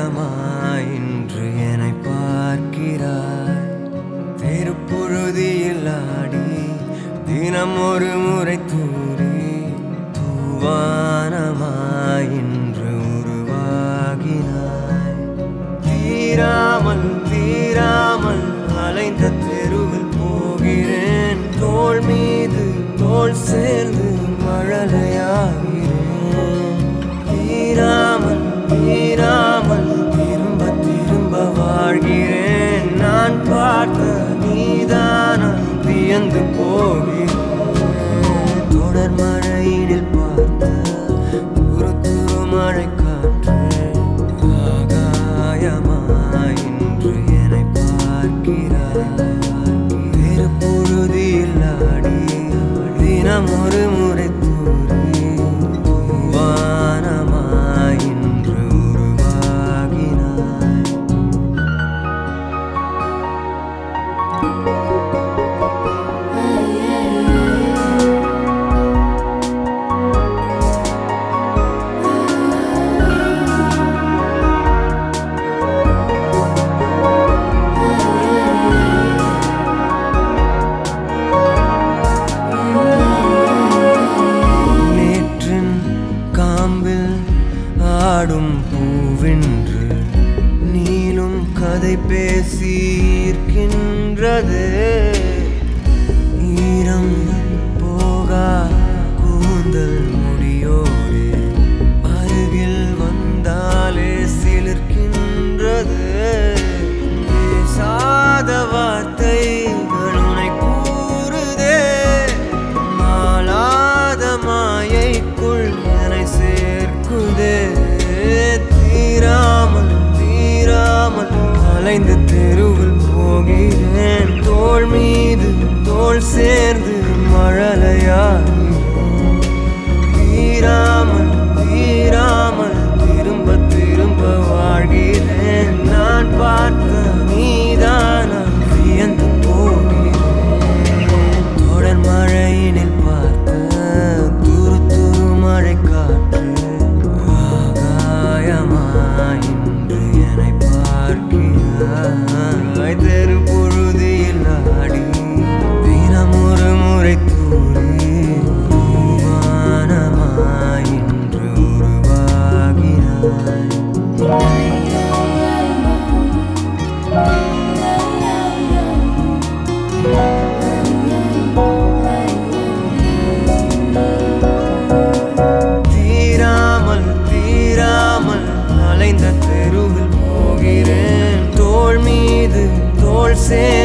ஆகாயமாய் இன்று என்னை பார்க்கிறாய் திருப்புழுதியில் ஆடி தினம் ஒரு முறை தூரி தூவானமாய் இன்று உருவாகினாய் தீராமல் தீராமல் அலைந்த தெருவில் போகிறேன் தோள் மீது தோள் சேர்ந்து மழலையாகிறேன் தீராமல் தீராமல் திரும்ப திரும்ப வாழ்கிறேன் நான் பார்த்த நீதானா வியந்து போகிறேன் தொடர் மழையினில் பார்த்த துரு துரு மழை காற்று ஆகாயமாய் இன்று என்னை பார்க்கிறாய் வேறு பொழுதில் ஆடி தினம் ஒரு முறை தூரி வானமாய் இன்று உருவாகினாய் நேற்றின் காம்பில் ஆடும் பூவென்று நீளும் கதை பேசி இருக்கின்றது ஈரம் போகா கூந்தல் முடியோடு அருகில் வந்தாலே சிலிர்க்கின்றது பேசாத வார்த்தைகள் உனை கூறுதே மாளாத மாயைக்குள் என்னை சேர்க்குதே தீராமல் தீராமல் அலைந்து தெருவில் போகிறேன் தோள் மீது தோள் சேர்ந்து மழலையாகிறேன் தீராமல் தீராமல் திரும்ப திரும்ப வாழ்கிறேன் நான் பார்த்த நீதானா வியந்து போகிறேன் தொடர் மழையினில் பார்த்த துரு துரு மழை காற்று ஆகாயமாய் இன்று என்னை பார்க்கிறாய் தெரு பொழுதில் ஆடி தினம் ஒரு முறை தூரி வானமாய் இன்று உருவாகினாய் தீராமல் தீராமல் அலைந்த தெருவில் போகிறேன் தோள் மீது தோள் சேர்